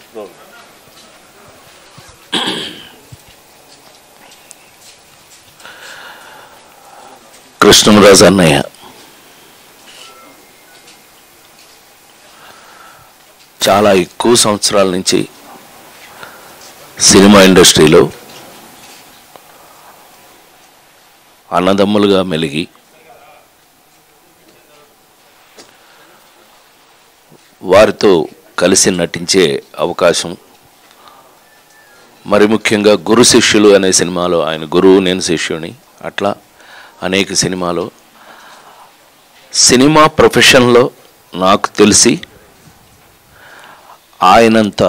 కృష్ణరాజు అన్నయ్య చాలా ఎక్కువ సంవత్సరాల నుంచి సినిమా ఇండస్ట్రీలో అన్నదమ్ములుగా మెలిగి వారితో కలిసి నటించే అవకాశం మరి ముఖ్యంగా గురు శిష్యులు అనే సినిమాలో ఆయన గురువు నేను శిష్యుని అట్లా అనేక సినిమాలో సినిమా ప్రొఫెషన్లో నాకు తెలిసి ఆయనంత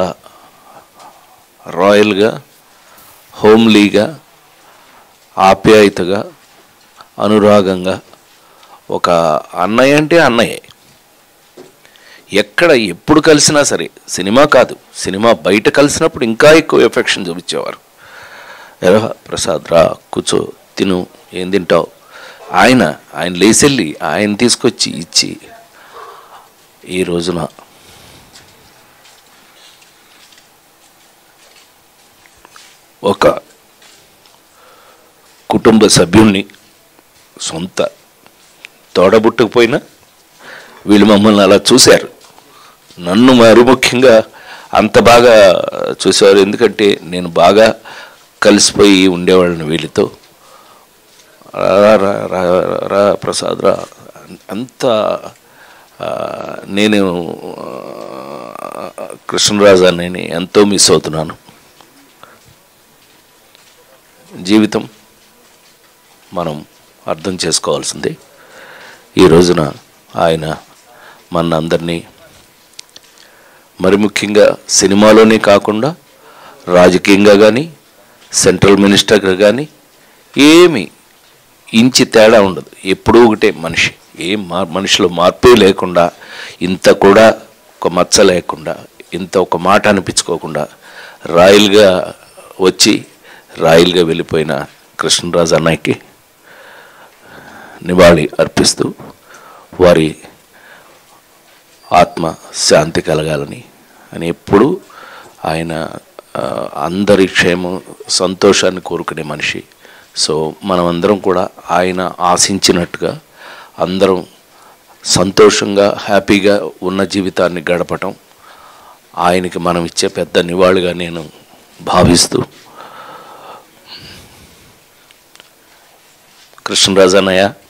రాయల్గా హోమ్లీగా ఆప్యాయతగా అనురాగంగా ఒక అన్నయ్య అంటే అన్నయ్యే ఎక్కడ ఎప్పుడు కలిసినా సరే సినిమా కాదు సినిమా బయట కలిసినప్పుడు ఇంకా ఎక్కువ ఎఫెక్షన్ చూపించేవారు ఎరా ప్రసాద్ రా కూర్చో తిను ఏం తింటావు ఆయన ఆయన లేచెళ్ళి ఆయన తీసుకొచ్చి ఇచ్చి ఈ రోజున ఒక కుటుంబ సభ్యుణ్ణి సొంత తోడబుట్టకపోయినా వీళ్ళు మమ్మల్ని అలా చూశారు నన్ను మరి ముఖ్యంగా అంత బాగా చూసేవారు ఎందుకంటే నేను బాగా కలిసిపోయి ఉండేవాళ్ళని వీళ్ళతో రా రా రా రా ప్రసాద్ రా అంత ఆ, నేను ఆ, కృష్ణరాజు అన్నయ్యని ఎంతో మిస్ అవుతున్నాను జీవితం మనం అర్థం చేసుకోవాల్సిందే ఈ రోజున ఆయన మన అందరినీ మరి ముఖ్యంగా సినిమాలోనే కాకుండా రాజకీయంగా కానీ సెంట్రల్ మినిస్టర్గా కానీ ఏమి ఇంచి తేడా ఉండదు ఎప్పుడూ ఒకటే మనిషి ఏం మా మనిషిలో మార్పే లేకుండా ఇంత కూడా ఒక మచ్చ లేకుండా ఇంత ఒక మాట అనిపించుకోకుండా రాయల్గా వచ్చి రాయల్గా వెళ్ళిపోయిన కృష్ణరాజు అన్నయ్యకి నివాళి అర్పిస్తూ వారి ఆత్మ శాంతి కలగాలని అని ఎప్పుడు ఆయన ఆ, అందరి క్షేమం సంతోషాన్ని కోరుకునే మనిషి సో మనమందరం కూడా ఆయన ఆశించినట్టుగా అందరం సంతోషంగా హ్యాపీగా ఉన్న జీవితాన్ని గడపటం ఆయనకి మనం ఇచ్చే పెద్ద నివాళిగా నేను భావిస్తూ కృష్ణరాజు అన్నయ్య